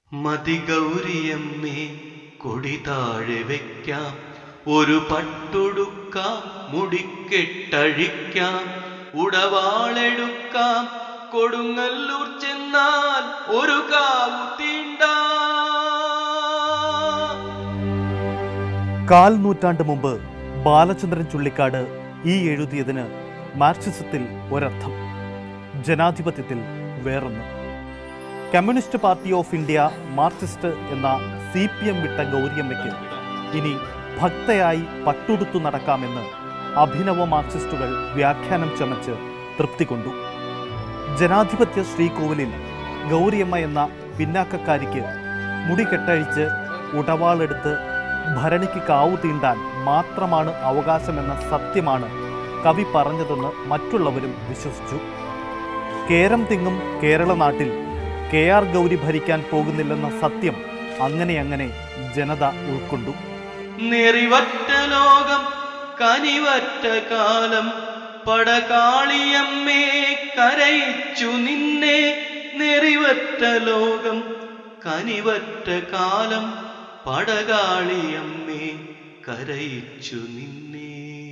മതിഗൗരിയമ്മേ കൊടി താഴെ വെക്കാം ഒരു പട്ടൊടുക്കാം മുടിക്കെട്ടഴിക്കാം ഉടവാളെടുക്കാം കൊടുങ്ങല്ലൂർ ചെന്നാൽ ഒരു കാവു തീണ്ടാം കാൽ നൂറ്റാണ്ട് മുമ്പ് ബാലചന്ദ്രൻ ചുള്ളിക്കാട് ഈ എഴുതിയതിന് മാർക്സിസത്തിൽ ഒരർത്ഥം ജനാധിപത്യത്തിൽ വേറൊന്ന് communist party of India Marxist എന്ന സി പി എം വിട്ട ഗൗരിയമ്മയ്ക്ക് ഇനി ഭക്തയായി പട്ടുടുത്തു നടക്കാമെന്ന് അഭിനവ മാർക്സിസ്റ്റുകൾ വ്യാഖ്യാനം ചമച്ച് തൃപ്തി കൊണ്ടു ജനാധിപത്യ ശ്രീകോവിലിൽ ഗൗരിയമ്മ എന്ന പിന്നാക്കക്കാരിക്ക് മുടി കെട്ടഴിച്ച് ഉടവാളെടുത്ത് ഭരണിക്ക് കാവു തീണ്ടാൻ മാത്രമാണ് അവകാശമെന്ന സത്യമാണ് കവി പറഞ്ഞതെന്ന് മറ്റുള്ളവരും വിശ്വസിച്ചു കേരം തിങ്ങും കേരള നാട്ടിൽ കെ ആർ ഗൗരി ഭരിക്കാൻ പോകുന്നില്ലെന്ന സത്യം അങ്ങനെ അങ്ങനെ ജനത ഉൾക്കൊണ്ടു നെറിവറ്റ ലോകം കനിവറ്റ കാലം പടകാളിയമ്മേ കരയിച്ചു നിന്നെ നെറിവറ്റ ലോകം കനിവറ്റ കാലം പടകാളിയമ്മേ കരയിച്ചു നിന്നെ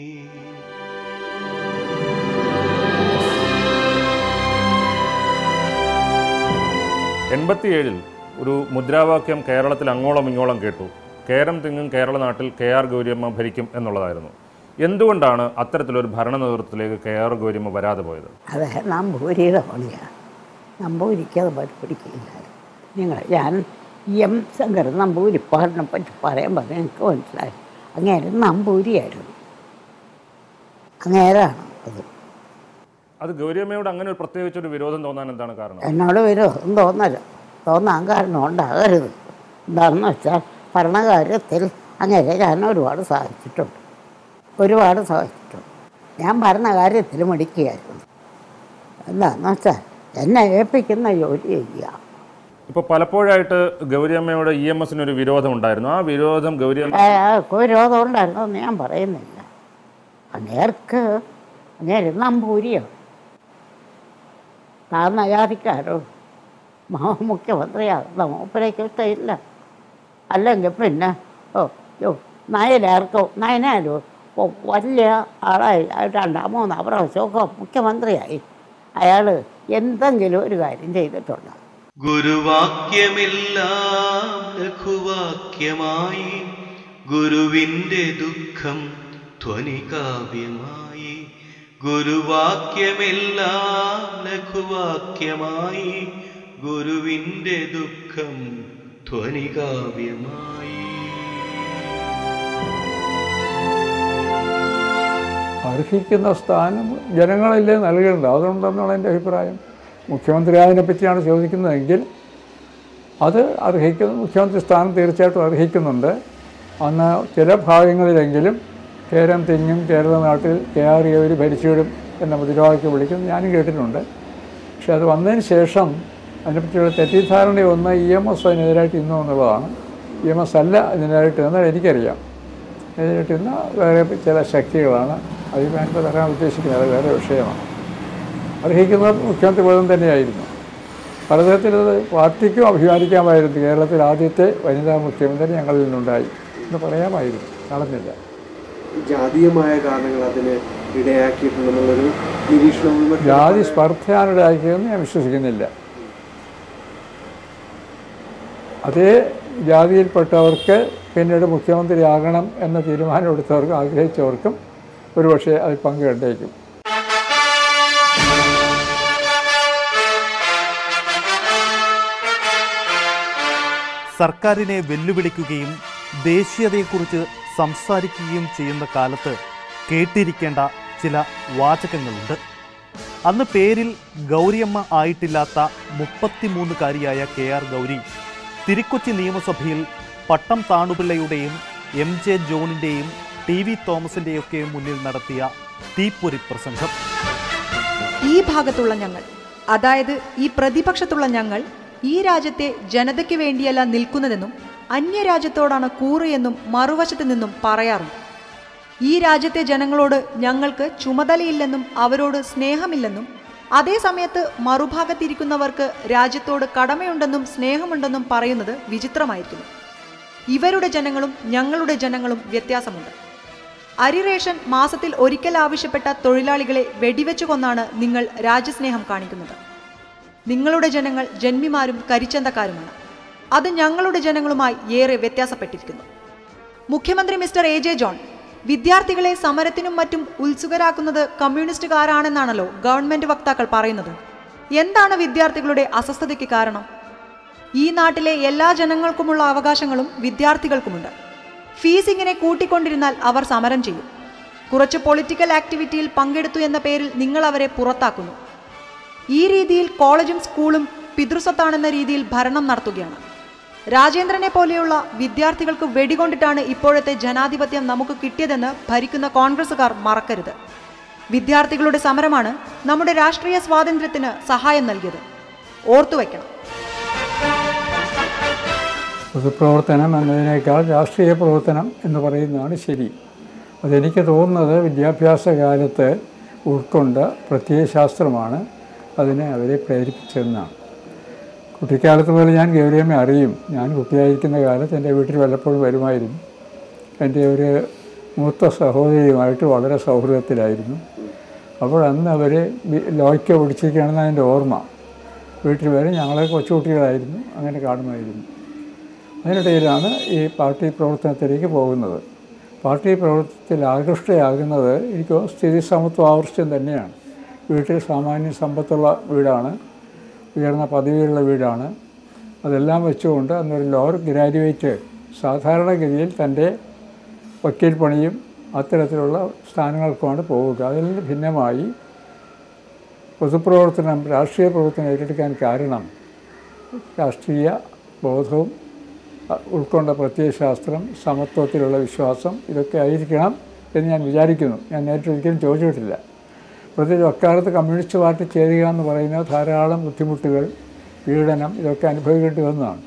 എൺപത്തിയേഴിൽ ഒരു മുദ്രാവാക്യം കേരളത്തിൽ അങ്ങോളം ഇങ്ങോളം കേട്ടു കേരം തിങ്ങും കേരള നാട്ടിൽ കെ ആർ ഗൗരിയമ്മ ഭരിക്കും എന്നുള്ളതായിരുന്നു എന്തുകൊണ്ടാണ് അത്തരത്തിലൊരു ഭരണ നേതൃത്വത്തിലേക്ക് കെ ആർ ഗൗരിയമ്മ വരാതെ പോയത് അത് നമ്പൂരിയുടെ പണിയാണ് നമ്പൂരിക്ക് അത് പഠിപ്പിടിക്കില്ല നിങ്ങൾ ഞാൻ ഇ എം ശങ്കർ നമ്പൂരിപ്പാടിനെ പറ്റി പറയുമ്പോൾ എനിക്ക് മനസ്സിലായി അങ്ങേര് നമ്പൂരിയായിരുന്നു അങ്ങേരാണ് അത് അത് ഗൗരിയമ്മയോട് അങ്ങനെ ഒരു പ്രത്യേകിച്ചൊരു വിരോധം തോന്നാൻ എന്താണ് കാരണം എന്നോട് വിരോധം തോന്നല തോന്നാൻ കാരണം ഉണ്ടാകരുത് എന്താണെന്ന് വെച്ചാൽ ഭരണകാര്യത്തിൽ അങ്ങനെ ഞാൻ ഒരുപാട് സഹായിച്ചിട്ടുണ്ട് ഒരുപാട് സഹായിച്ചിട്ടുണ്ട് ഞാൻ ഭരണകാര്യത്തിൽ മിടിക്കുകയായിരുന്നു എന്താണെന്ന് വെച്ചാൽ എന്നെ ഏൽപ്പിക്കുന്ന ജോലി ചെയ്യുക ഇപ്പോൾ പലപ്പോഴായിട്ട് ഗൗരിയമ്മയോട് ഇ എം എസിന് ഒരു വിരോധം ഉണ്ടായിരുന്നു ആ വിരോധം ഗൗരിയമ്മ അയാൾക്ക് വിരോധം ഉണ്ടായിരുന്നെന്ന് ഞാൻ പറയുന്നില്ല അങ്ങേർക്ക് അങ്ങേര് നമ്പൂരിയാണ് താഴ്ന്ന ജാതിക്കാരോ മുഖ്യമന്ത്രിയാകുന്ന മൂപ്പരയ്ക്ക് ഇഷ്ടമില്ല അല്ലെങ്കിൽ പിന്നെ ഓ യോ നയനാർക്കോ നയനാരോ ഓ വലിയ ആളായി രണ്ടാം മൂന്നാം പ്രാവശ്യമൊക്കെ മുഖ്യമന്ത്രിയായി അയാൾ എന്തെങ്കിലും ഒരു കാര്യം ചെയ്തിട്ടുണ്ട് ഗുരുവാക്യമെല്ലാം ലഘുവാക്യമായി ഗുരുവിൻ്റെ ദുഃഖം ധ്വനികാവ്യമായി ഗുരുവാക്യമെല്ലാം ലഘുവാക്യമായി ഗുരുവിൻ്റെ ദുഃഖം ധ്വനികാവ്യമായി അർഹിക്കുന്ന സ്ഥാനം ജനങ്ങളല്ലേ നൽകേണ്ടത് അതുകൊണ്ടെന്നാണ് എൻ്റെ അഭിപ്രായം മുഖ്യമന്ത്രി അതിനെപ്പറ്റിയാണ് ചോദിക്കുന്നതെങ്കിൽ അത് അർഹിക്കുന്ന മുഖ്യമന്ത്രി സ്ഥാനം തീർച്ചയായിട്ടും അർഹിക്കുന്നുണ്ട് അന്ന് ചില ഭാഗങ്ങളിലെങ്കിലും കേരം തിങ്ങും കേരള നാട്ടിൽ കെ ആർ അവർ ഭരിച്ചുവിടും എന്ന മുദ്രാവാക്യം വിളിക്കുന്നത് ഞാനും കേട്ടിട്ടുണ്ട് പക്ഷെ അത് വന്നതിന് ശേഷം അതിനെപ്പറ്റിയുള്ള തെറ്റിദ്ധാരണയൊന്ന് ഇ എം എസ് അതിനെതിരായിട്ട് ഇന്നു എന്നുള്ളതാണ് ഇ എം എസ് അല്ല ഇതിനെതിരായിട്ട് എന്നാൽ എനിക്കറിയാം എതിരായിട്ടുന്ന വേറെ ചില ശക്തികളാണ് അതിൽ ഞാനിപ്പോൾ പറയാൻ ഉദ്ദേശിക്കുന്നത് അത് വേറെ വിഷയമാണ് അർഹിക്കുന്നത് മുഖ്യമന്ത്രി പദം തന്നെയായിരുന്നു പലതരത്തിലത് പാർട്ടിക്കും അഭിമാനിക്കാമായിരുന്നു കേരളത്തിൽ ആദ്യത്തെ വനിതാ മുഖ്യമന്ത്രി ഞങ്ങളിൽ നിന്നുണ്ടായി എന്ന് പറയാമായിരുന്നു നടന്നില്ല ജാതീയമായ കാരണങ്ങൾ അതിന് ഇടയാക്കിയിട്ടുണ്ടെന്നുള്ളൊരു നിരീക്ഷണം വിമർശനം ജാതി സ്പർദ്ധയാണിടാക്കിയതെന്ന് ഞാൻ വിശ്വസിക്കുന്നില്ല അതേ ജാതിയിൽപ്പെട്ടവർക്ക് പിന്നീട് മുഖ്യമന്ത്രിയാകണം എന്ന തീരുമാനമെടുത്തവർക്കും ആഗ്രഹിച്ചവർക്കും ഒരുപക്ഷെ അതിൽ പങ്കുകണ്ടേക്കും സർക്കാരിനെ വെല്ലുവിളിക്കുകയും ദേശീയതയെക്കുറിച്ച് സംസാരിക്കുകയും ചെയ്യുന്ന കാലത്ത് കേട്ടിരിക്കേണ്ട ചില വാചകങ്ങളുണ്ട് അന്ന് പേരിൽ ഗൗരിയമ്മ ആയിട്ടില്ലാത്ത മുപ്പത്തിമൂന്നുകാരിയായ കെ ആർ ഗൗരി തിരുക്കൊച്ചി നിയമസഭയിൽ പട്ടം താണുപിള്ളയുടെയും എം ജെ ജോണിൻ്റെയും ടി വി തോമസിൻ്റെയൊക്കെയും മുന്നിൽ നടത്തിയ തീപ്പൊരി പ്രസംഗം ഈ ഭാഗത്തുള്ള ഞങ്ങൾ അതായത് ഈ പ്രതിപക്ഷത്തുള്ള ഞങ്ങൾ ഈ രാജ്യത്തെ ജനതയ്ക്ക് വേണ്ടിയല്ല നിൽക്കുന്നതെന്നും അന്യരാജ്യത്തോടാണ് കൂറെയെന്നും മറുവശത്ത് നിന്നും പറയാറുണ്ട് ഈ രാജ്യത്തെ ജനങ്ങളോട് ഞങ്ങൾക്ക് ചുമതലയില്ലെന്നും അവരോട് സ്നേഹമില്ലെന്നും അതേ സമയത്ത് മറുഭാഗത്തിരിക്കുന്നവർക്ക് രാജ്യത്തോട് കടമയുണ്ടെന്നും സ്നേഹമുണ്ടെന്നും പറയുന്നത് വിചിത്രമായിരിക്കുന്നു ഇവരുടെ ജനങ്ങളും ഞങ്ങളുടെ ജനങ്ങളും വ്യത്യാസമുണ്ട് അരി റേഷൻ മാസത്തിൽ ഒരിക്കൽ ആവശ്യപ്പെട്ട തൊഴിലാളികളെ വെടിവെച്ചു കൊന്നാണ് നിങ്ങൾ രാജ്യസ്നേഹം കാണിക്കുന്നത് നിങ്ങളുടെ ജനങ്ങൾ ജന്മിമാരും കരിച്ചന്തക്കാരുമാണ് അത് ഞങ്ങളുടെ ജനങ്ങളുമായി ഏറെ വ്യത്യാസപ്പെട്ടിരിക്കുന്നു മുഖ്യമന്ത്രി മിസ്റ്റർ എ ജെ ജോൺ വിദ്യാർത്ഥികളെ സമരത്തിനും മറ്റും ഉത്സുകരാക്കുന്നത് കമ്മ്യൂണിസ്റ്റുകാരാണെന്നാണല്ലോ ഗവൺമെന്റ് വക്താക്കൾ പറയുന്നത് എന്താണ് വിദ്യാർത്ഥികളുടെ അസ്വസ്ഥതയ്ക്ക് കാരണം ഈ നാട്ടിലെ എല്ലാ ജനങ്ങൾക്കുമുള്ള അവകാശങ്ങളും വിദ്യാർത്ഥികൾക്കുമുണ്ട് ഫീസ് ഇങ്ങനെ കൂട്ടിക്കൊണ്ടിരുന്നാൽ അവർ സമരം ചെയ്യും കുറച്ച് പൊളിറ്റിക്കൽ ആക്ടിവിറ്റിയിൽ പങ്കെടുത്തു എന്ന പേരിൽ നിങ്ങൾ അവരെ പുറത്താക്കുന്നു ഈ രീതിയിൽ കോളേജും സ്കൂളും പിതൃസ്വത്താണെന്ന രീതിയിൽ ഭരണം നടത്തുകയാണ് രാജേന്ദ്രനെ പോലെയുള്ള വിദ്യാർത്ഥികൾക്ക് വെടികൊണ്ടിട്ടാണ് ഇപ്പോഴത്തെ ജനാധിപത്യം നമുക്ക് കിട്ടിയതെന്ന് ഭരിക്കുന്ന കോൺഗ്രസുകാർ മറക്കരുത് വിദ്യാർത്ഥികളുടെ സമരമാണ് നമ്മുടെ രാഷ്ട്രീയ സ്വാതന്ത്ര്യത്തിന് സഹായം നൽകിയത് ഓർത്തുവെക്കണം പൊതുപ്രവർത്തനം എന്നതിനേക്കാൾ രാഷ്ട്രീയ പ്രവർത്തനം എന്ന് പറയുന്നതാണ് ശരി അതെനിക്ക് തോന്നുന്നത് വിദ്യാഭ്യാസ കാലത്ത് ഉൾക്കൊണ്ട പ്രത്യയശാസ്ത്രമാണ് അതിനെ അവരെ പ്രേരിപ്പിച്ചതെന്നാണ് കുട്ടിക്കാലത്ത് പോലെ ഞാൻ ഗൗരിയമ്മ അറിയും ഞാൻ കുട്ടിയായിരിക്കുന്ന കാലത്ത് എൻ്റെ വീട്ടിൽ വല്ലപ്പോഴും വരുമായിരുന്നു എൻ്റെ ഒരു മൂത്ത സഹോദരിയുമായിട്ട് വളരെ സൗഹൃദത്തിലായിരുന്നു അപ്പോൾ അന്ന് അവർ ലോയ്ക്ക പിടിച്ചിരിക്കുകയാണെന്ന് അതിൻ്റെ ഓർമ്മ വീട്ടിൽ വരെ ഞങ്ങളെ കൊച്ചുകുട്ടികളായിരുന്നു അങ്ങനെ കാണുമായിരുന്നു അതിനിടയിലാണ് ഈ പാർട്ടി പ്രവർത്തനത്തിലേക്ക് പോകുന്നത് പാർട്ടി പ്രവർത്തനത്തിൽ ആകൃഷ്ടയാകുന്നത് എനിക്ക് സ്ഥിതി സമത്വ ആവശ്യം തന്നെയാണ് വീട്ടിൽ സാമാന്യ സമ്പത്തുള്ള വീടാണ് ഉയർന്ന പദവിയുള്ള വീടാണ് അതെല്ലാം വെച്ചുകൊണ്ട് അന്നൊരു ലോവർ ഗ്രാജുവേറ്റ് സാധാരണഗതിയിൽ തൻ്റെ വക്കീൽ പണിയും അത്തരത്തിലുള്ള സ്ഥാനങ്ങൾക്കുമാണ് പോവുക അതിൽ നിന്ന് ഭിന്നമായി പൊതുപ്രവർത്തനം രാഷ്ട്രീയ പ്രവർത്തനം ഏറ്റെടുക്കാൻ കാരണം രാഷ്ട്രീയ ബോധവും അ, ഉൾക്കൊണ്ട പ്രത്യയശാസ്ത്രം സമത്വത്തിലുള്ള വിശ്വാസം ഇതൊക്കെ ആയിരിക്കണം എന്ന് ഞാൻ വിചാരിക്കുന്നു ഞാൻ നേരിട്ട് ഒരിക്കലും ചോദിച്ചിട്ടില്ല പ്രത്യേകിച്ച് അക്കാലത്ത് കമ്മ്യൂണിസ്റ്റ് പാർട്ടി ചേരുക എന്ന് പറയുന്നത് ധാരാളം ബുദ്ധിമുട്ടുകൾ പീഡനം ഇതൊക്കെ അനുഭവിക്കേണ്ടി വന്നതാണ്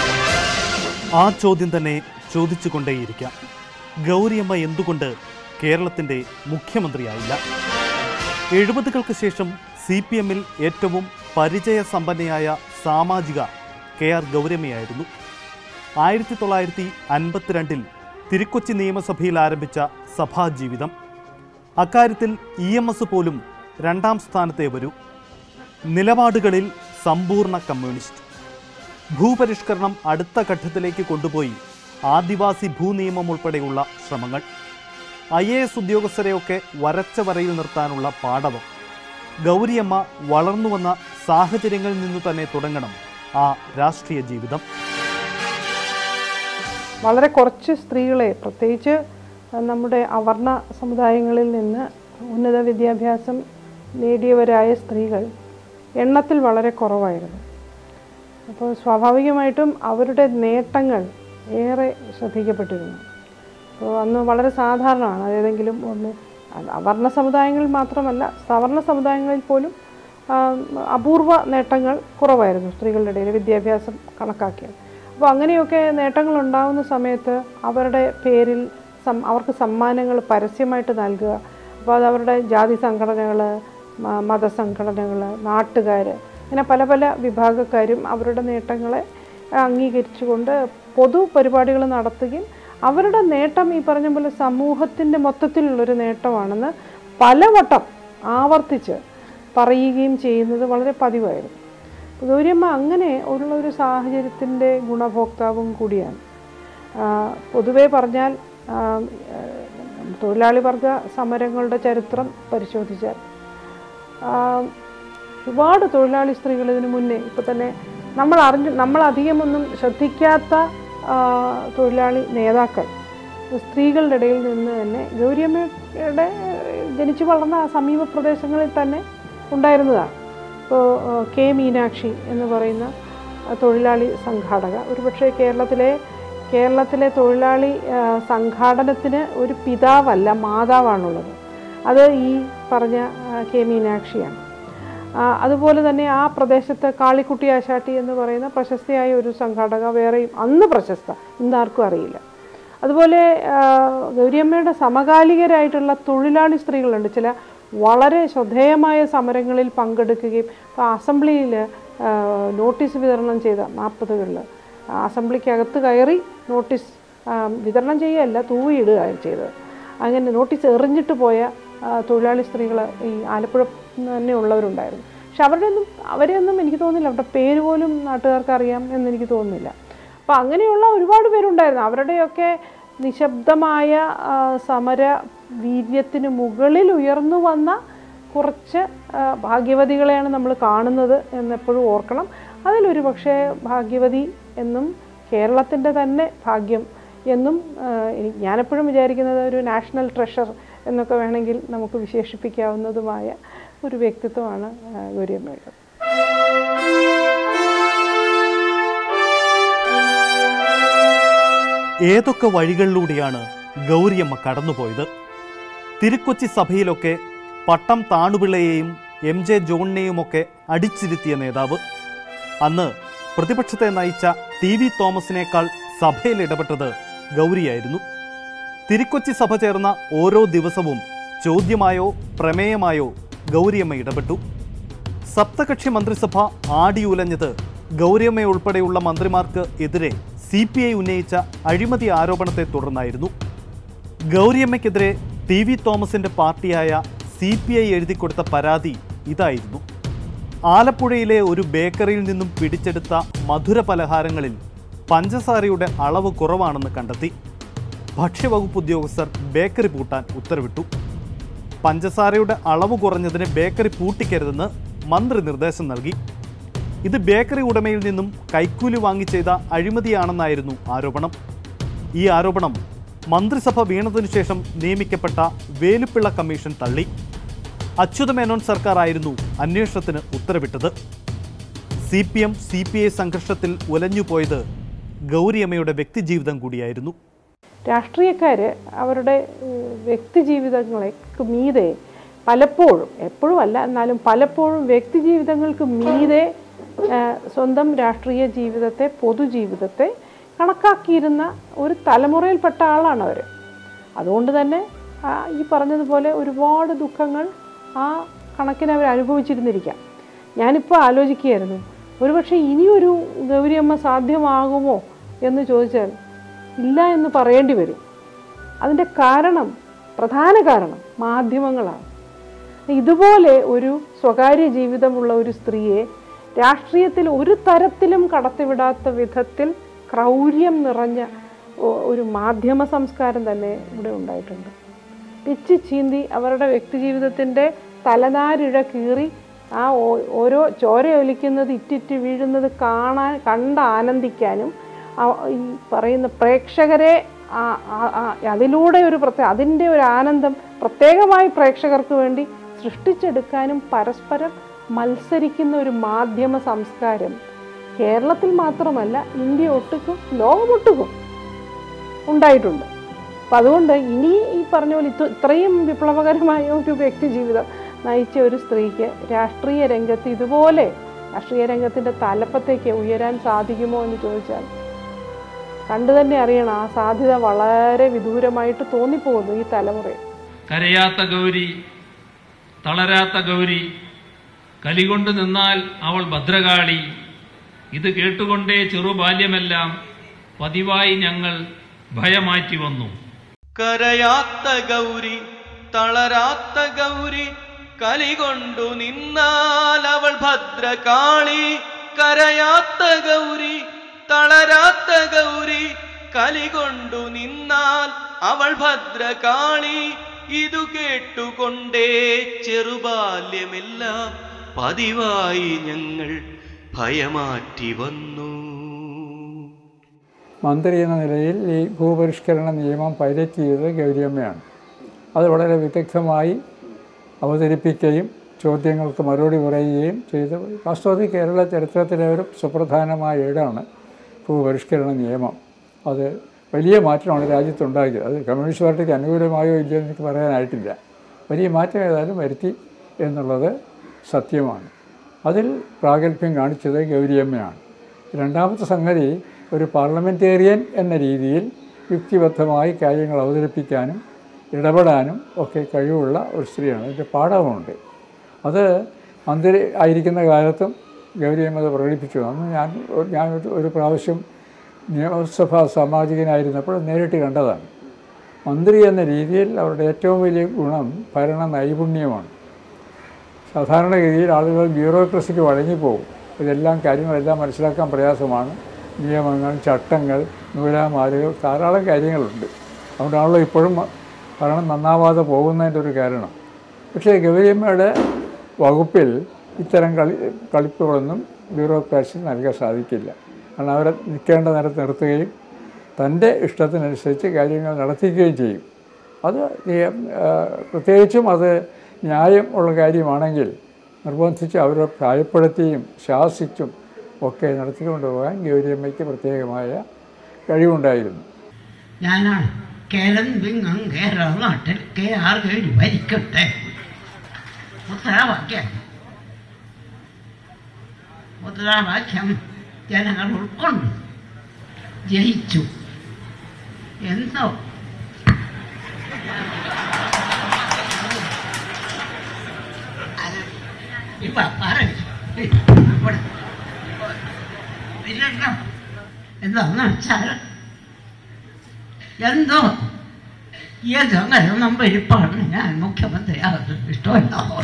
ആ ചോദ്യം തന്നെ ചോദിച്ചുകൊണ്ടേയിരിക്കാം ഗൗരിയമ്മ എന്തുകൊണ്ട് കേരളത്തിൻ്റെ മുഖ്യമന്ത്രിയായില്ല എഴുപതുകൾക്ക് ശേഷം സി പി എമ്മിൽ ഏറ്റവും പരിചയസമ്പന്നയായ സാമാജിക കെ ആർ ഗൗരമ്മയായിരുന്നു ആയിരത്തി തൊള്ളായിരത്തി അൻപത്തിരണ്ടിൽ തിരുക്കൊച്ചി നിയമസഭയിൽ ആരംഭിച്ച സഭാജീവിതം അക്കാര്യത്തിൽ ഇ എം എസ് പോലും രണ്ടാം സ്ഥാനത്തേ വരൂ നിലപാടുകളിൽ സമ്പൂർണ്ണ കമ്മ്യൂണിസ്റ്റ് ഭൂപരിഷ്കരണം അടുത്ത ഘട്ടത്തിലേക്ക് കൊണ്ടുപോയി ആദിവാസി ഭൂനിയമം ഉൾപ്പെടെയുള്ള ശ്രമങ്ങൾ ഐ എ എസ് ഉദ്യോഗസ്ഥരെയൊക്കെ വരച്ച വരയിൽ നിർത്താനുള്ള പാടവം ഗൗരിയമ്മ വളർന്നു വന്ന സാഹചര്യങ്ങളിൽ നിന്നു തന്നെ തുടങ്ങണം ആ രാഷ്ട്രീയ ജീവിതം വളരെ കുറച്ച് സ്ത്രീകളെ പ്രത്യേകിച്ച് നമ്മുടെ അവർണ സമുദായങ്ങളിൽ നിന്ന് ഉന്നത വിദ്യാഭ്യാസം നേടിയവരായ സ്ത്രീകൾ എണ്ണത്തിൽ വളരെ കുറവായിരുന്നു അപ്പോൾ സ്വാഭാവികമായിട്ടും അവരുടെ നേട്ടങ്ങൾ ഏറെ ശ്രദ്ധിക്കപ്പെട്ടിരുന്നു അപ്പോൾ അന്ന് വളരെ സാധാരണമാണ് അതേതെങ്കിലും ഒന്ന് അത് അവർണ സമുദായങ്ങളിൽ മാത്രമല്ല സവർണ സമുദായങ്ങളിൽ പോലും ആ, അപൂർവ നേട്ടങ്ങൾ കുറവായിരുന്നു സ്ത്രീകളുടെ ഇടയിൽ വിദ്യാഭ്യാസം കണക്കാക്കിയത് അപ്പോൾ അങ്ങനെയൊക്കെ നേട്ടങ്ങൾ ഉണ്ടാകുന്ന സമയത്ത് അവരുടെ പേരിൽ സം അവർക്ക് സമ്മാനങ്ങൾ പരസ്യമായിട്ട് നൽകുക അപ്പോൾ അത് അവരുടെ ജാതി സംഘടനകൾ മതസംഘടനകൾ നാട്ടുകാർ ഇങ്ങനെ പല പല വിഭാഗക്കാരും അവരുടെ നേട്ടങ്ങളെ അംഗീകരിച്ചുകൊണ്ട് പൊതു പരിപാടികൾ നടത്തുകയും അവരുടെ നേട്ടം ഈ പറഞ്ഞ പോലെ സമൂഹത്തിൻ്റെ മൊത്തത്തിലുള്ളൊരു നേട്ടമാണെന്ന് പലവട്ടം ആവർത്തിച്ച് പറയുകയും ചെയ്യുന്നത് വളരെ പതിവായിരുന്നു ഗൗരിയമ്മ അങ്ങനെ ഉള്ള ഒരു സാഹചര്യത്തിൻ്റെ ഗുണഭോക്താവും കൂടിയാണ് ആ, പൊതുവെ പറഞ്ഞാൽ ആ, ആ, തൊഴിലാളി വർഗ സമരങ്ങളുടെ ചരിത്രം പരിശോധിച്ചാൽ ആ, ഒരുപാട് തൊഴിലാളി സ്ത്രീകൾ ഇതിനു മുന്നേ ഇപ്പോൾ തന്നെ നമ്മൾ അറിഞ്ഞു നമ്മൾ അധികമൊന്നും ശ്രദ്ധിക്കാത്ത ആ, തൊഴിലാളി നേതാക്കൾ സ്ത്രീകളുടെ ഇടയിൽ നിന്ന് തന്നെ ഗൗരിയമ്മയുടെ ജനിച്ചു വളർന്ന ആ സമീപ പ്രദേശങ്ങളിൽ തന്നെ ഉണ്ടായിരുന്നതാണ് ഇപ്പോൾ ആ, കെ മീനാക്ഷി എന്ന് പറയുന്ന ആ, തൊഴിലാളി സംഘാടക ഒരുപക്ഷെ കേരളത്തിലെ കേരളത്തിലെ തൊഴിലാളി ആ, സംഘാടനത്തിന് ഒരു പിതാവല്ല മാതാവാണുള്ളത് അത് ഈ പറഞ്ഞ ആ, കെ മീനാക്ഷിയാണ് ആ, അതുപോലെ തന്നെ ആ പ്രദേശത്ത് കാളിക്കുട്ടി ആശാട്ടി എന്ന് പറയുന്ന പ്രശസ്തയായ ഒരു സംഘാടക വേറെയും അന്ന് പ്രശസ്ത ഇന്നാർക്കും അറിയില്ല അതുപോലെ ആ, ഗൗരിയമ്മയുടെ സമകാലികരായിട്ടുള്ള തൊഴിലാളി സ്ത്രീകളുണ്ട് ചില വളരെ ശ്രദ്ധേയമായ സമരങ്ങളിൽ പങ്കെടുക്കുകയും ഇപ്പോൾ അസംബ്ലിയിൽ നോട്ടീസ് വിതരണം ചെയ്ത നാൽപ്പതുകളിൽ അസംബ്ലിക്കകത്ത് കയറി നോട്ടീസ് ആ, വിതരണം ചെയ്യുകയല്ല തൂവിയിടുകയാണ് ചെയ്തത് അങ്ങനെ നോട്ടീസ് എറിഞ്ഞിട്ട് പോയ ആ, തൊഴിലാളി സ്ത്രീകൾ ഈ ആലപ്പുഴ തന്നെ ഉള്ളവരുണ്ടായിരുന്നു പക്ഷെ അവരുടെ ഒന്നും അവരെയൊന്നും എനിക്ക് തോന്നുന്നില്ല അവരുടെ പേര് പോലും നാട്ടുകാർക്ക് അറിയാം എന്ന് എനിക്ക് തോന്നുന്നില്ല അപ്പോൾ അങ്ങനെയുള്ള ഒരുപാട് പേരുണ്ടായിരുന്നു അവരുടെയൊക്കെ നിശബ്ദമായ ആ, സമര വീര്യത്തിന് മുകളിൽ ഉയർന്നു വന്ന കുറച്ച് ആ, ഭാഗ്യവതികളെയാണ് നമ്മൾ കാണുന്നത് എന്നെപ്പോഴും ഓർക്കണം അതിലൊരു പക്ഷേ ഭാഗ്യവതി എന്നും കേരളത്തിൻ്റെ തന്നെ ഭാഗ്യം എന്നും ആ, എനിക്ക് ഞാനെപ്പോഴും വിചാരിക്കുന്നത് ഒരു നാഷണൽ ട്രഷർ എന്നൊക്കെ വേണമെങ്കിൽ നമുക്ക് വിശേഷിപ്പിക്കാവുന്നതുമായ ഒരു വ്യക്തിത്വമാണ് ആ, ഗൗരിയമ്മയുടെ ഏതൊക്കെ വഴികളിലൂടെയാണ് ഗൗരിയമ്മ കടന്നുപോയത് തിരുക്കൊച്ചി സഭയിലൊക്കെ പട്ടം താണുപിള്ളയെയും എം ജെ ജോണിനെയുമൊക്കെ അടിച്ചിരുത്തിയ നേതാവ് അന്ന് പ്രതിപക്ഷത്തെ നയിച്ച ടി വി തോമസിനേക്കാൾ സഭയിൽ ഇടപെട്ടത് ഗൗരിയായിരുന്നു തിരുക്കൊച്ചി സഭ ചേർന്ന ഓരോ ദിവസവും ചോദ്യമായോ പ്രമേയമായോ ഗൗരിയമ്മ ഇടപെട്ടു സപ്തകക്ഷി മന്ത്രിസഭ ആടിയുലഞ്ഞത് ഗൗരിയമ്മയുൾപ്പെടെയുള്ള മന്ത്രിമാർക്ക് എതിരെ സി പി ഐ ഉന്നയിച്ച അഴിമതി ആരോപണത്തെ തുടർന്നായിരുന്നു ഗൗരിയമ്മയ്ക്കെതിരെ ടി വി തോമസിന്റെ പാർട്ടിയായ സി പി ഐ എഴുതിക്കൊടുത്ത പരാതി ഇതായിരുന്നു ആലപ്പുഴയിലെ ഒരു ബേക്കറിയിൽ നിന്നും പിടിച്ചെടുത്ത മധുര പലഹാരങ്ങളിൽ പഞ്ചസാരയുടെ അളവ് കുറവാണെന്ന് കണ്ടെത്തി ഭക്ഷ്യവകുപ്പ് ഉദ്യോഗസ്ഥർ ബേക്കറി പൂട്ടാൻ ഉത്തരവിട്ടു പഞ്ചസാരയുടെ അളവ് കുറഞ്ഞതിന് ബേക്കറി പൂട്ടിക്കരുതെന്ന് മന്ത്രി നിർദ്ദേശം നൽകി ഇത് ബേക്കറി ഉടമയിൽ നിന്നും കൈക്കൂലി വാങ്ങി ചെയ്ത അഴിമതിയാണെന്നായിരുന്നു ആരോപണം ഈ ആരോപണം മന്ത്രിസഭ വീണതിനു ശേഷം നിയമിക്കപ്പെട്ട വേലുപ്പിള്ള കമ്മീഷൻ തള്ളി അച്യുതമേനോൻ സർക്കാർ ആയിരുന്നു അന്വേഷണത്തിന് ഉത്തരവിട്ടത് C P M C P I സംഘർഷത്തിൽ ഉലഞ്ഞുപോയത് ഗൗരിയമ്മയുടെ വ്യക്തിജീവിതം കൂടിയായിരുന്നു രാഷ്ട്രീയക്കാർ അവരുടെ ഏഹ്, വ്യക്തിജീവിതങ്ങൾക്ക് മീതെ പലപ്പോഴും എപ്പോഴും അല്ല എന്നാലും പലപ്പോഴും വ്യക്തിജീവിതങ്ങൾക്ക് മീതെ ഏഹ്, സ്വന്തം രാഷ്ട്രീയ ജീവിതത്തെ പൊതുജീവിതത്തെ കണക്കാക്കിയിരുന്ന ഒരു തലമുറയിൽപ്പെട്ട ആളാണ് അവർ അതുകൊണ്ട് തന്നെ ആ, ഈ പറഞ്ഞതുപോലെ ഒരുപാട് ദുഃഖങ്ങൾ ആ കണക്കിന് അവർ അനുഭവിച്ചിരുന്നിരിക്കാം ഞാനിപ്പോൾ ആലോചിക്കുകയായിരുന്നു ഒരുപക്ഷെ ഇനിയൊരു ഗൗരിയമ്മ സാധ്യമാകുമോ എന്ന് ചോദിച്ചാൽ ഇല്ല എന്ന് പറയേണ്ടി വരും അതിൻ്റെ കാരണം പ്രധാന കാരണം മാധ്യമങ്ങളാണ് ഇതുപോലെ ഒരു സ്വകാര്യ ജീവിതമുള്ള ഒരു സ്ത്രീയെ രാഷ്ട്രീയത്തിൽ ഒരു തരത്തിലും കടത്തിവിടാത്ത വിധത്തിൽ ക്രൗര്യം നിറഞ്ഞ ഒ- ഒരു മാധ്യമ സംസ്കാരം തന്നെ ഇവിടെ ഉണ്ടായിട്ടുണ്ട് പിച്ച് ചീന്തി അവരുടെ വ്യക്തിജീവിതത്തിൻ്റെ തലനാരിഴ കീറി ആ ഓ- ഓരോ ചോരയൊലിക്കുന്നത് ഇറ്റിറ്റ് വീഴുന്നത് കാണാൻ കണ്ട് ആനന്ദിക്കാനും ആ- ഈ പറയുന്ന പ്രേക്ഷകരെ ആ- ആ- ആ- അതിലൂടെ ഒരു പ്രത്യേക അതിൻ്റെ ഒരു ആനന്ദം പ്രത്യേകമായി പ്രേക്ഷകർക്ക് വേണ്ടി സൃഷ്ടിച്ചെടുക്കാനും പരസ്പരം മത്സരിക്കുന്ന ഒരു മാധ്യമ സംസ്കാരം കേരളത്തിൽ മാത്രമല്ല ഇന്ത്യ ഒട്ടുക്കും ലോകമൊട്ടുക്കും ഉണ്ടായിട്ടുണ്ട് അപ്പം അതുകൊണ്ട് ഇനി ഈ പറഞ്ഞ പോലെ ഇത് ഇത്രയും വിപ്ലവകരമായ ഒരു വ്യക്തി ജീവിതം നയിച്ച ഒരു സ്ത്രീക്ക് രാഷ്ട്രീയ രംഗത്ത് ഇതുപോലെ രാഷ്ട്രീയ രംഗത്തിൻ്റെ തലപ്പത്തേക്ക് ഉയരാൻ സാധിക്കുമോ എന്ന് ചോദിച്ചാൽ കണ്ടു തന്നെ അറിയണം ആ സാധ്യത വളരെ വിദൂരമായിട്ട് തോന്നിപ്പോകുന്നു ഈ തലമുറയിൽ കരയാത്ത ഗൗരി തളരാത്ത ഗൗരി കലികൊണ്ട് നിന്നാൽ അവൾ ഭദ്രകാളി ഇത് കേട്ടുകൊണ്ടേ ചെറുബാല്യമെല്ലാം പതിവായി ഞങ്ങൾ ഭയമാറ്റി വന്നു കരയാത്ത ഗൗരി തളരാത്ത ഗൗരി കലികൊണ്ടു നിന്നാൽ അവൾ ഭദ്രകാളി കരയാത്ത ഗൗരി തളരാത്ത ഗൗരി കലികൊണ്ടു നിന്നാൽ അവൾ ഭദ്രകാളി ഇതു കേട്ടുകൊണ്ടേ ചെറുബാല്യമെല്ലാം പതിവായി ഞങ്ങൾ ഭയമാറ്റി വന്നു മന്ത്രി എന്ന നിലയിൽ ഈ ഭൂപരിഷ്കരണ നിയമം പൈലറ്റ് ചെയ്തത് ഗൗരിയമ്മയാണ് അത് വളരെ വിദഗ്ധമായി അവതരിപ്പിക്കുകയും ചോദ്യങ്ങൾക്ക് മറുപടി പറയുകയും ചെയ്ത് വാസ്തവത്തിൽ കേരള ചരിത്രത്തിലെ ഒരു സുപ്രധാനമായ ഏടാണ് ഭൂപരിഷ്കരണ നിയമം അത് വലിയ മാറ്റമാണ് രാജ്യത്തുണ്ടാക്കിയത് അത് കമ്മ്യൂണിസ്റ്റ് പാർട്ടിക്ക് അനുകൂലമായോ ഇല്ലയോ എന്ന് എനിക്ക് പറയാനായിട്ടില്ല വലിയ മാറ്റം ഏതായാലും വരുത്തി എന്നുള്ളത് സത്യമാണ് അതിൽ പ്രാഗൽഭ്യം കാണിച്ചത് ഗൗരിയമ്മയാണ് രണ്ടാമത്തെ സംഗതി ഒരു പാർലമെൻറ്റേറിയൻ എന്ന രീതിയിൽ യുക്തിബദ്ധമായി കാര്യങ്ങൾ അവതരിപ്പിക്കാനും ഇടപെടാനും ഒക്കെ കഴിവുള്ള ഒരു സ്ത്രീയാണ് അതിൻ്റെ പാഠവുമുണ്ട് അത് മന്ത്രി ആയിരിക്കുന്ന കാലത്തും ഗൗരിയമ്മ അത് പ്രകടിപ്പിച്ചു അന്ന് ഞാൻ ഞാൻ ഒരു- ഒരു പ്രാവശ്യം നിയമസഭാ സാമാജികനായിരുന്നപ്പോൾ നേരിട്ട് കണ്ടതാണ് മന്ത്രി എന്ന രീതിയിൽ അവരുടെ ഏറ്റവും വലിയ ഗുണം ഭരണ നൈപുണ്യമാണ് സാധാരണഗതിയിൽ ആളുകൾ ബ്യൂറോക്രസിക്ക് വഴങ്ങിപ്പോകും ഇതെല്ലാം കാര്യങ്ങളെല്ലാം മനസ്സിലാക്കാൻ പ്രയാസമാണ് നിയമങ്ങൾ ചട്ടങ്ങൾ നൂലാമാലുകൾ ധാരാളം കാര്യങ്ങളുണ്ട് അതുകൊണ്ടാണല്ലോ ഇപ്പോഴും ഭരണം നന്നാവാതെ പോകുന്നതിൻ്റെ ഒരു കാരണം പക്ഷേ ഗൗരിയമ്മയുടെ വകുപ്പിൽ ഇത്തരം കളി കളിപ്പുകളൊന്നും ബ്യൂറോക്രാറ്റ്സിന് നൽകാൻ സാധിക്കില്ല കാരണം അവരെ നിൽക്കേണ്ട നേരത്ത് നിർത്തുകയും തൻ്റെ ഇഷ്ടത്തിനനുസരിച്ച് കാര്യങ്ങൾ നടത്തിക്കുകയും ചെയ്യും അത് നിയ- ആ, പ്രത്യേകിച്ചും അത് ന്യായം ഉള്ള കാര്യമാണെങ്കിൽ നിർബന്ധിച്ച് അവരെ ഭയപ്പെടുത്തിയും ശാസിച്ചും ഒക്കെ നടത്തിക്കൊണ്ട് പോകാൻ ഗൗരിയമ്മയ്ക്ക് പ്രത്യേകമായ കഴിവുണ്ടായിരുന്നു ഞാനാണ് കേരളം വിങ്ങം കേരള നാട്ടിൽ കെ ആർ ഗൗരി ഭരിക്കട്ടെ മുദ്രാവാക്യം മുദ്രാവാക്യം ജനങ്ങൾ ഉൾക്കൊണ്ടു ജയിച്ചു എന്തോ അത് ഇപ്പൊ പറയും ഇവിടെ ഇല്ലല്ലോ എന്താന്ന് വെച്ചാൽ എന്തോ ഏതങ്ങനെ നമ്പരിപ്പാണ് ഞാൻ മുഖ്യമന്ത്രിയാകുന്നത് ഇഷ്ടമല്ല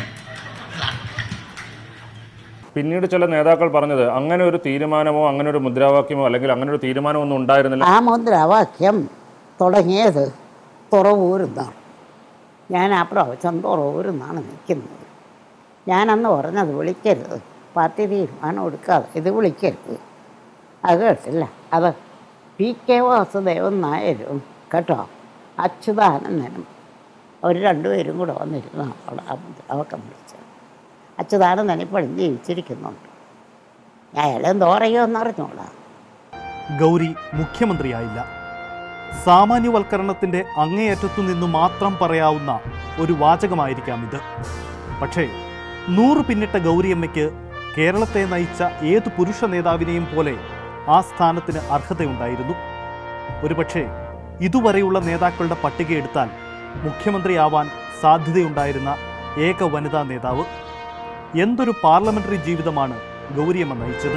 പിന്നീട് ചില നേതാക്കൾ പറഞ്ഞത് അങ്ങനെ ഒരു തീരുമാനമോ അങ്ങനെ ഒരു മുദ്രാവാക്യമോ അല്ലെങ്കിൽ അങ്ങനെ ഒരു തീരുമാനമോ ഒന്നും ഉണ്ടായിരുന്നില്ല ആ മുദ്രാവാക്യം തുടങ്ങിയത് തുറവൂരുന്നാണ് ഞാൻ ആ പ്രാവശ്യം തുറവൂരുന്നാണ് നിൽക്കുന്നത് ഞാനന്ന് പറഞ്ഞത് വിളിക്കരുത് പാർട്ടി തീരുമാനം എടുക്കാതെ ഇത് വിളിക്കരുത് അത് കേട്ടില്ല അത് പി കെ വാസുദേവൻ നായരും കേട്ടോ അച്യുതാനന്ദനും അവർ രണ്ടുപേരും കൂടെ വന്നിരുന്നു അവിടെ ആ മുദ്രാവാക്യം വിളിച്ചത് അച്യുതാനന്ദൻ ഇപ്പോഴും ജീവിച്ചിരിക്കുന്നുണ്ട് അയാളെന്തോ പറയുമെന്ന് അറിഞ്ഞോളാം ഗൗരി മുഖ്യമന്ത്രിയായില്ല സാമാന്യവൽക്കരണത്തിന്റെ അങ്ങേയറ്റത്തു നിന്നു മാത്രം പറയാവുന്ന ഒരു വാചകമായിരിക്കാം ഇത് പക്ഷേ നൂറ് പിന്നിട്ട ഗൗരിയമ്മയ്ക്ക് കേരളത്തെ നയിച്ച ഏതു പുരുഷ നേതാവിനെയും പോലെ ആ സ്ഥാനത്തിന് അർഹതയുണ്ടായിരുന്നു ഒരുപക്ഷെ ഇതുവരെയുള്ള നേതാക്കളുടെ പട്ടികയെടുത്താൽ മുഖ്യമന്ത്രിയാവാൻ സാധ്യതയുണ്ടായിരുന്ന ഏക വനിതാ നേതാവ് എന്തൊരു പാർലമെന്ററി ജീവിതമാണ് ഗൗരിയമ്മ നയിച്ചത്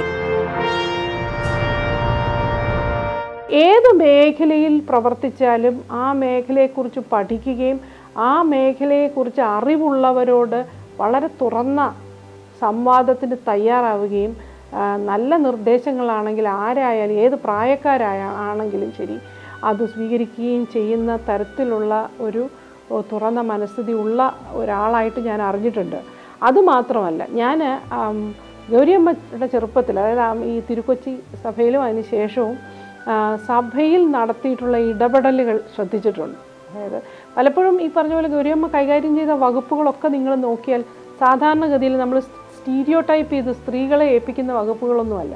ഏത് മേഖലയിൽ പ്രവർത്തിച്ചാലും ആ മേഖലയെക്കുറിച്ച് പഠിക്കുകയും ആ മേഖലയെക്കുറിച്ച് അറിവുള്ളവരോട് വളരെ തുറന്ന സംവാദത്തിന് തയ്യാറാവുകയും ആ, നല്ല നിർദ്ദേശങ്ങളാണെങ്കിൽ ആരായാലും ഏത് പ്രായക്കാരായ ആണെങ്കിലും ശരി അത് സ്വീകരിക്കുകയും ചെയ്യുന്ന തരത്തിലുള്ള ഒരു ഓ, തുറന്ന മനസ്ഥിതി ഉള്ള ഒരാളായിട്ട് ഞാൻ അറിഞ്ഞിട്ടുണ്ട് അതുമാത്രമല്ല ഞാൻ ഗൗരിയമ്മയുടെ ചെറുപ്പത്തിൽ അതായത് ആ ഈ തിരുക്കൊച്ചി സഭയിലും അതിന് ശേഷവും ആ, സഭയിൽ നടത്തിയിട്ടുള്ള ഇടപെടലുകൾ ശ്രദ്ധിച്ചിട്ടുണ്ട് അതായത് പലപ്പോഴും ഈ പറഞ്ഞ പോലെ ഗൗരിയമ്മ കൈകാര്യം ചെയ്ത വകുപ്പുകളൊക്കെ നിങ്ങൾ നോക്കിയാൽ സാധാരണഗതിയിൽ നമ്മൾ സ്റ്റീരിയോ ടൈപ്പ് ചെയ്ത് സ്ത്രീകളെ ഏൽപ്പിക്കുന്ന വകുപ്പുകളൊന്നുമല്ല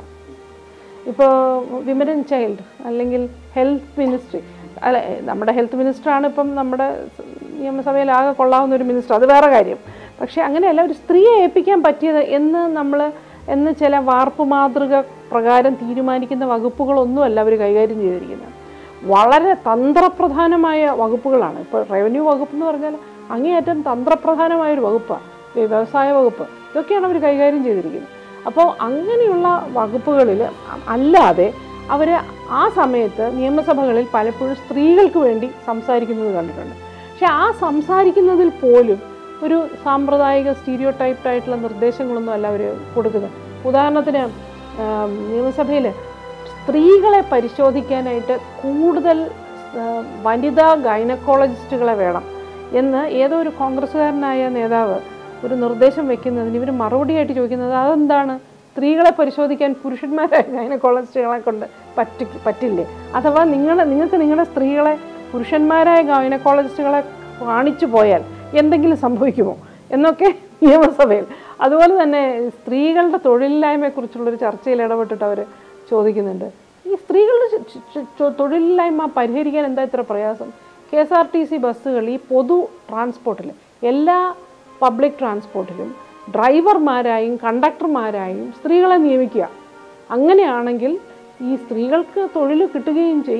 ഇപ്പോൾ വിമൻ ആൻഡ് ചൈൽഡ് അല്ലെങ്കിൽ ഹെൽത്ത് മിനിസ്ട്രി അല്ല നമ്മുടെ ഹെൽത്ത് മിനിസ്റ്ററാണ് ഇപ്പം നമ്മുടെ നിയമസഭയിലാകെ കൊള്ളാവുന്ന ഒരു മിനിസ്റ്റർ അത് വേറെ കാര്യം പക്ഷേ അങ്ങനെയല്ല ഒരു സ്ത്രീയെ ഏൽപ്പിക്കാൻ പറ്റിയത് എന്ന് നമ്മൾ എന്ന് ചില വാർപ്പ് മാതൃക പ്രകാരം തീരുമാനിക്കുന്ന വകുപ്പുകളൊന്നുമല്ല അവർ കൈകാര്യം ചെയ്തിരിക്കുന്നത് വളരെ തന്ത്രപ്രധാനമായ വകുപ്പുകളാണ് ഇപ്പോൾ റവന്യൂ വകുപ്പ് എന്ന് പറഞ്ഞാൽ അങ്ങേയറ്റം തന്ത്രപ്രധാനമായ ഒരു വകുപ്പാണ് വ്യവസായ വകുപ്പ് ഇതൊക്കെയാണ് അവർ കൈകാര്യം ചെയ്തിരിക്കുന്നത് അപ്പോൾ അങ്ങനെയുള്ള വകുപ്പുകളിൽ അല്ലാതെ അവർ ആ സമയത്ത് നിയമസഭകളിൽ പലപ്പോഴും സ്ത്രീകൾക്ക് വേണ്ടി സംസാരിക്കുന്നത് കണ്ടിട്ടുണ്ട് പക്ഷെ ആ സംസാരിക്കുന്നതിൽ പോലും ഒരു സാമ്പ്രദായിക സ്റ്റീരിയോ ടൈപ്ഡ് ആയിട്ടുള്ള നിർദ്ദേശങ്ങളൊന്നും അല്ല അവർ കൊടുക്കുന്നത് ഉദാഹരണത്തിന് ആം, നിയമസഭയിൽ സ്ത്രീകളെ പരിശോധിക്കാനായിട്ട് കൂടുതൽ ആ, വനിതാ ഗൈനക്കോളജിസ്റ്റുകളെ വേണം എന്ന് ഏതോ ഒരു കോൺഗ്രസ്സുകാരനായ നേതാവ് ഒരു നിർദ്ദേശം വെക്കുന്നതിന് ഇവർ മറുപടിയായിട്ട് ചോദിക്കുന്നത് അതെന്താണ് സ്ത്രീകളെ പരിശോധിക്കാൻ പുരുഷന്മാരായ ഗൈനക്കോളജിസ്റ്റുകളെ കൊണ്ട് പറ്റി പറ്റില്ലേ അഥവാ നിങ്ങൾ നിങ്ങൾക്ക് നിങ്ങളുടെ സ്ത്രീകളെ പുരുഷന്മാരായ ഗൈനക്കോളജിസ്റ്റുകളെ കാണിച്ചു പോയാൽ എന്തെങ്കിലും സംഭവിക്കുമോ എന്നൊക്കെ നിയമസഭയിൽ അതുപോലെ തന്നെ സ്ത്രീകളുടെ തൊഴിലില്ലായ്മയെക്കുറിച്ചുള്ളൊരു ചർച്ചയിൽ ഇടപെട്ടിട്ട് അവർ ചോദിക്കുന്നുണ്ട് ഈ സ്ത്രീകളുടെ ച- ച- ച- തൊഴിലില്ലായ്മ പരിഹരിക്കാൻ എന്താ ഇത്ര പ്രയാസം K S R T C ബസ്സുകൾ ഈ പൊതു ട്രാൻസ്പോർട്ടിൽ എല്ലാ പബ്ലിക് ട്രാൻസ്പോർട്ടിലും ഡ്രൈവർമാരായും കണ്ടക്ടർമാരായും സ്ത്രീകളെ നിയമിക്കുക അങ്ങനെയാണെങ്കിൽ ഈ സ്ത്രീകൾക്ക് തൊഴിൽ കിട്ടുകയും ചെയ്യും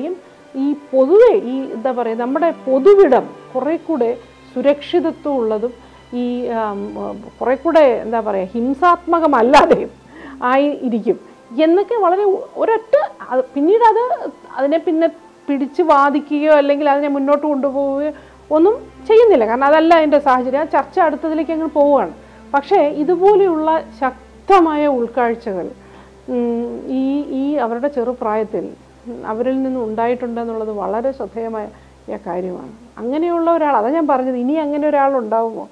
ഈ പൊതുവെ ഈ എന്താ പറയുക നമ്മുടെ പൊതുവിടം കുറേ കൂടെ സുരക്ഷിതത്വം ഉള്ളതും ഈ ആം, കുറേ കൂടെ എന്താ പറയുക ഹിംസാത്മകമല്ലാതെയും ആയി ഇരിക്കും എന്നൊക്കെ വളരെ ഒരൊറ്റ അത് പിന്നീട് അത് അതിനെ പിന്നെ പിടിച്ച് വാദിക്കുകയോ അല്ലെങ്കിൽ അതിനെ മുന്നോട്ട് കൊണ്ടുപോവുകയോ ഒന്നും ചെയ്യുന്നില്ല കാരണം അതല്ല അതിൻ്റെ സാഹചര്യം ആ ചർച്ച അടുത്തതിലേക്ക് അങ്ങ് പോവുകയാണ് പക്ഷേ ഇതുപോലെയുള്ള ശക്തമായ ഉൾക്കാഴ്ചകൾ ഉം, ഈ ഈ അവരുടെ ചെറുപ്രായത്തിൽ ഉം, അവരിൽ നിന്ന് ഉണ്ടായിട്ടുണ്ടെന്നുള്ളത് വളരെ ശ്രദ്ധേയമായ കാര്യമാണ് അങ്ങനെയുള്ള ഒരാൾ അതാ ഞാൻ പറഞ്ഞത് ഇനി അങ്ങനെ ഒരാൾ ഉണ്ടാവുമോ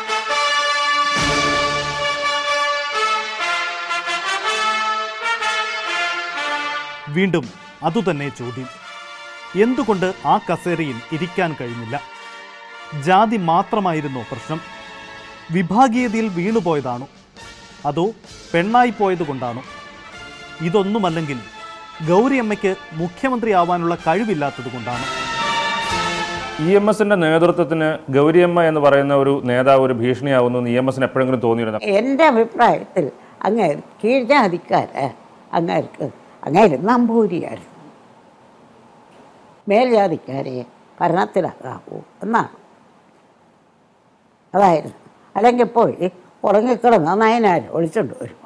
വീണ്ടും അതുതന്നെ ചോദ്യം എന്തുകൊണ്ട് ആ കസേരയിൽ ഇരിക്കാൻ കഴിഞ്ഞില്ല ജാതി മാത്രമായിരുന്നോ പ്രശ്നം വിഭാഗീയതയിൽ വീണുപോയതാണോ അതോ പെണ്ണായി പോയതുകൊണ്ടാണോ ഇതൊന്നുമല്ലെങ്കിൽ ഗൗരിയമ്മയ്ക്ക് മുഖ്യമന്ത്രിയാവാനുള്ള കഴിവില്ലാത്തത് കൊണ്ടാണ് ഇ എം എസിന്റെ നേതൃത്വത്തിന് ഗൗരിയമ്മ എന്ന് പറയുന്ന ഒരു നേതാവ് ഒരു ഭീഷണിയാവുന്നു എന്ന് ഇ എം എസിന് എപ്പോഴെങ്കിലും തോന്നിയിരുന്നു എൻ്റെ അഭിപ്രായത്തിൽ അങ്ങേര് കീഴ്ജാതിക്കാര് അങ്ങേർക്ക് അങ്ങേര് നമ്പൂരിയായിരുന്നു മേൽജാതിക്കാരെ ഭരണത്തിലാകാവൂ എന്നാണ് അതായിരുന്നു അല്ലെങ്കിൽ പോയി ഉറങ്ങിക്കിടന്ന നയനാർ ഒളിച്ചുകൊണ്ട് വരും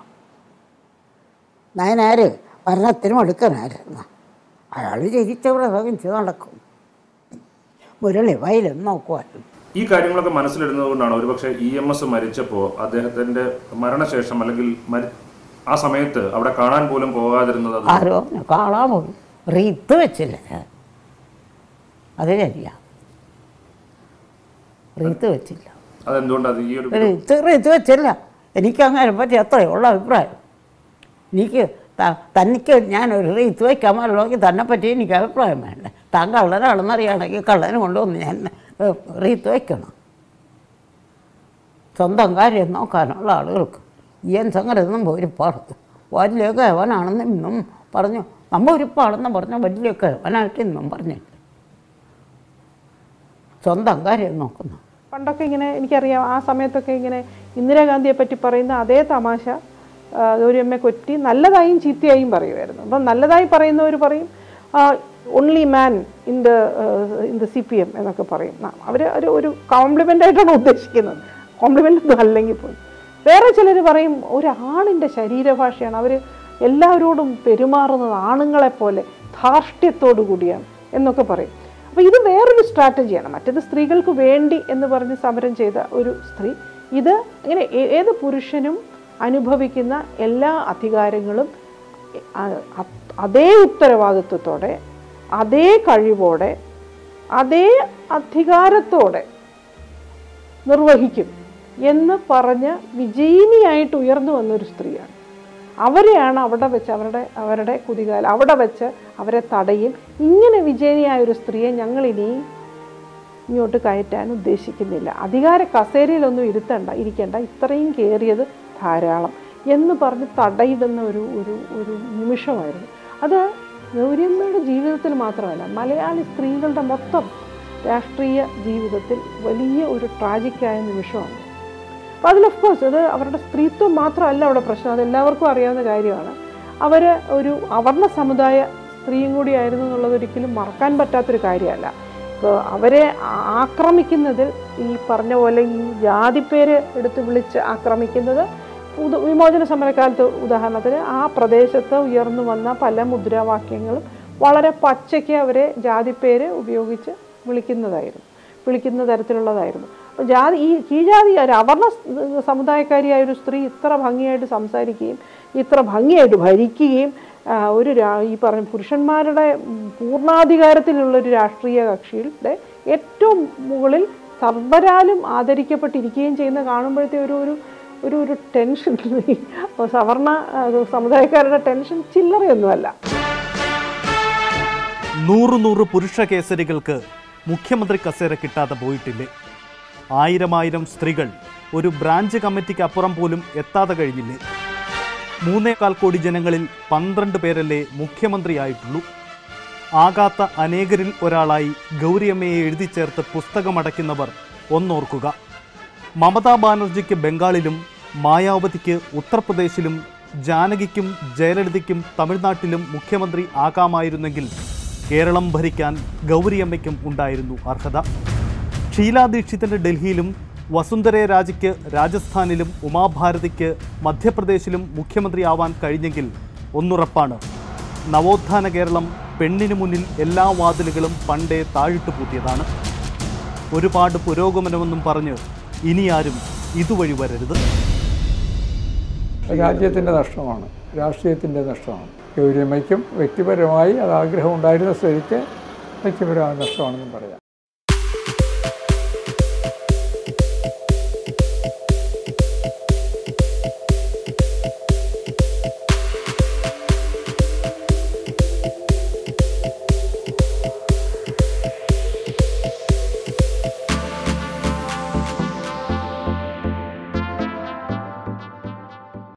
നയനാർ ഭരണത്തിനും എടുക്കനായിരുന്നു അയാൾ ജയിച്ച പ്രസംഗിച്ച് നടക്കും മുരളി വയലും നോക്കുമായിരുന്നു ഈ കാര്യങ്ങളൊക്കെ മനസ്സിലിടുന്നത് കൊണ്ടാണ് ഒരുപക്ഷെ ഇ എം എസ് മരിച്ചപ്പോൾ അദ്ദേഹത്തിന്റെ മരണശേഷം അല്ലെങ്കിൽ മരി- ആ സമയത്ത് അവിടെ കാണാൻ പോലും പോകാതിരുന്നത് അത് ആരോ പറഞ്ഞു കാണാൻ പോയി റീത്ത് വെച്ചില്ല അത് ശരിയാ റീത്ത് വെച്ചില്ല അതെന്തുകൊണ്ടത് ഈ ഒരു റീത്ത് റീത്ത് വെച്ചില്ല എനിക്ക് അങ്ങനെ പറ്റി അത്രയേ ഉള്ള അഭിപ്രായം എനിക്ക് ത- തനിക്ക് ഞാനൊരു റീത്ത് വയ്ക്കാൻ പറ്റുമെങ്കിൽ തന്നെ പറ്റി എനിക്ക് അഭിപ്രായം വേണ്ട താൻ കള്ളനാണെന്നറിയാണെങ്കിൽ കള്ളനെ കൊണ്ടുവന്ന് ഞാൻ ഏഹ്, റീത്ത് വയ്ക്കണം സ്വന്തം കാര്യം നോക്കാനുള്ള ആളുകൾക്ക് ഈ എൻ സംഗരൊന്നും ഒരുപാട് വലിയ കേവനാണെന്ന് ഇന്നും പറഞ്ഞു നമ്മ ഒരുപാടെന്ന് പറഞ്ഞ വലിയ കേവനായിട്ട് ഇന്നും പറഞ്ഞിട്ട് സ്വന്തം കാര്യം നോക്കുന്നു പണ്ടൊക്കെ ഇങ്ങനെ എനിക്കറിയാം ആ സമയത്തൊക്കെ ഇങ്ങനെ ഇന്ദിരാഗാന്ധിയെ പറ്റി പറയുന്ന അതേ തമാശ ആ, ഗൗരിയമ്മയെ കൊറ്റി നല്ലതായും ചീത്തയായും പറയുമായിരുന്നു അപ്പം നല്ലതായി പറയുന്നവർ പറയും only man in the in the C P M എന്നൊക്കെ പറയും അവർ ഒരു ഒരു കോംപ്ലിമെൻ്റ് ആയിട്ടാണ് ഉദ്ദേശിക്കുന്നത് കോംപ്ലിമെൻ്റ് ഒന്നും അല്ലെങ്കിൽ പോലും വേറെ ചിലർ പറയും ഒരാണിൻ്റെ ശരീരഭാഷയാണ് അവർ എല്ലാവരോടും പെരുമാറുന്നത് ആണുങ്ങളെപ്പോലെ ധാർഷ്ട്യത്തോടു കൂടിയാണ് എന്നൊക്കെ പറയും അപ്പോൾ ഇത് വേറൊരു സ്ട്രാറ്റജിയാണ് മറ്റേത് സ്ത്രീകൾക്ക് വേണ്ടി എന്ന് പറഞ്ഞ് സമരം ചെയ്ത ഒരു സ്ത്രീ ഇത് ഇങ്ങനെ ഏ- ഏത് പുരുഷനും അനുഭവിക്കുന്ന എല്ലാ അധികാരങ്ങളും അ- അ- അതേ ഉത്തരവാദിത്വത്തോടെ അതേ കഴിവോടെ അതേ അധികാരത്തോടെ നിർവഹിക്കും എന്ന് പറഞ്ഞ് വിജയിനിയായിട്ട് ഉയർന്നു വന്നൊരു സ്ത്രീയാണ് അവരെയാണ് അവിടെ വെച്ച് അവരുടെ അവരുടെ കുതികാല അവിടെ വെച്ച് അവരെ തടയും ഇങ്ങനെ വിജയിനിയായ ഒരു സ്ത്രീയെ ഞങ്ങൾ ഇനി ഇങ്ങോട്ട് കയറ്റാൻ ഉദ്ദേശിക്കുന്നില്ല അധികാര കസേരയിലൊന്നും ഇരുത്തണ്ട ഇരിക്കേണ്ട ഇത്രയും കയറിയത് ധാരാളം എന്ന് പറഞ്ഞ് തടയിടുന്ന ഒരു ഒരു ഒരു നിമിഷമായിരുന്നു അത് ഗൗരിയമ്മയുടെ ജീവിതത്തിൽ മാത്രമല്ല മലയാളി സ്ത്രീകളുടെ മൊത്തം രാഷ്ട്രീയ ജീവിതത്തിൽ വലിയ ഒരു ട്രാജിക്കായ നിമിഷമാണ് അപ്പോൾ അതിൽ ഓഫ് കോഴ്സ് അത് അവരുടെ സ്ത്രീത്വം മാത്രമല്ല അവിടെ പ്രശ്നം അത് എല്ലാവർക്കും അറിയാവുന്ന കാര്യമാണ് അവർ ഒരു അവർണ സമുദായ സ്ത്രീയും കൂടി ആയിരുന്നു എന്നുള്ളത് ഒരിക്കലും മറക്കാൻ പറ്റാത്തൊരു കാര്യമല്ല ഇപ്പോൾ അവരെ ആ- ആക്രമിക്കുന്നതിൽ ഈ പറഞ്ഞ പോലെ ഈ ജാതിപ്പേര് എടുത്ത് വിളിച്ച് ആക്രമിക്കുന്നത് ഉദ- വിമോചന സമരകാലത്ത് ഉദാഹരണത്തിന് ആ പ്രദേശത്ത് ഉയർന്നു വന്ന പല മുദ്രാവാക്യങ്ങളും വളരെ പച്ചയ്ക്ക് അവരെ ജാതിപ്പേര് ഉപയോഗിച്ച് വിളിക്കുന്നതായിരുന്നു വിളിക്കുന്ന തരത്തിലുള്ളതായിരുന്നു അപ്പോൾ ജാതി ഈ കീഴ്ജാതി ഒരു അവർണ സ് സമുദായക്കാരിയായ ഒരു സ്ത്രീ ഇത്ര ഭംഗിയായിട്ട് സംസാരിക്കുകയും ഇത്ര ഭംഗിയായിട്ട് ഭരിക്കുകയും ആ, ഒരു രാ- ഈ പറഞ്ഞ പുരുഷന്മാരുടെ ഉം, പൂർണ്ണാധികാരത്തിലുള്ളൊരു രാഷ്ട്രീയ കക്ഷിയുടെ ഏറ്റവും മുകളിൽ സർവരാലും ആദരിക്കപ്പെട്ടിരിക്കുകയും ചെയ്യുന്ന കാണുമ്പോഴത്തെ ഒരു ഒരു ഒരു ഒരു ടെൻഷൻ സവർണ ആ, സമുദായക്കാരുടെ ടെൻഷൻ ചില്ലറയൊന്നുമല്ല നൂറ് നൂറ് പുരുഷ കേസരികൾക്ക് മുഖ്യമന്ത്രി കസേര കിട്ടാതെ പോയിട്ടില്ലേ ആയിരമായിരം സ്ത്രീകൾ ഒരു ബ്രാഞ്ച് കമ്മിറ്റിക്ക് അപ്പുറം പോലും എത്താതെ കഴിഞ്ഞില്ലേ മൂന്നേകാൽ കോടി ജനങ്ങളിൽ പന്ത്രണ്ട് പേരല്ലേ മുഖ്യമന്ത്രിയായിട്ടുള്ളൂ ആകാത്ത അനേകരിൽ ഒരാളായി ഗൗരിയമ്മയെ എഴുതി ചേർത്ത് പുസ്തകമടയ്ക്കുന്നവർ ഒന്നോർക്കുക മമതാ ബാനർജിക്ക് ബംഗാളിലും മായാവതിക്ക് ഉത്തർപ്രദേശിലും ജാനകിക്കും ജയലളിതയ്ക്കും തമിഴ്നാട്ടിലും മുഖ്യമന്ത്രി ആകാമായിരുന്നെങ്കിൽ കേരളം ഭരിക്കാൻ ഗൗരിയമ്മയ്ക്കും ഉണ്ടായിരുന്നു അർഹത ഷീലാ ദീക്ഷിതിൻ്റെ ഡൽഹിയിലും വസുന്ധര രാജയ്ക്ക് രാജസ്ഥാനിലും ഉമാഭാരതിക്ക് മധ്യപ്രദേശിലും മുഖ്യമന്ത്രിയാവാൻ കഴിഞ്ഞെങ്കിൽ ഒന്നുറപ്പാണ് നവോത്ഥാന കേരളം പെണ്ണിനു മുന്നിൽ എല്ലാ വാതിലുകളും പണ്ടേ താഴിട്ടു പൂട്ടിയതാണ് ഒരുപാട് പുരോഗമനമെന്നും പറഞ്ഞ് ഇനിയാരും ഇതുവഴി വരരുത് രാജ്യത്തിൻ്റെ നഷ്ടമാണ് രാഷ്ട്രീയത്തിൻ്റെ നഷ്ടമാണ് ഗൗരിയമ്മയ്ക്കും വ്യക്തിപരമായി അത് ആഗ്രഹം ഉണ്ടായിരുന്ന സ്ഥിതിക്ക് വ്യക്തിപരമായ നഷ്ടമാണെന്നും പറയാം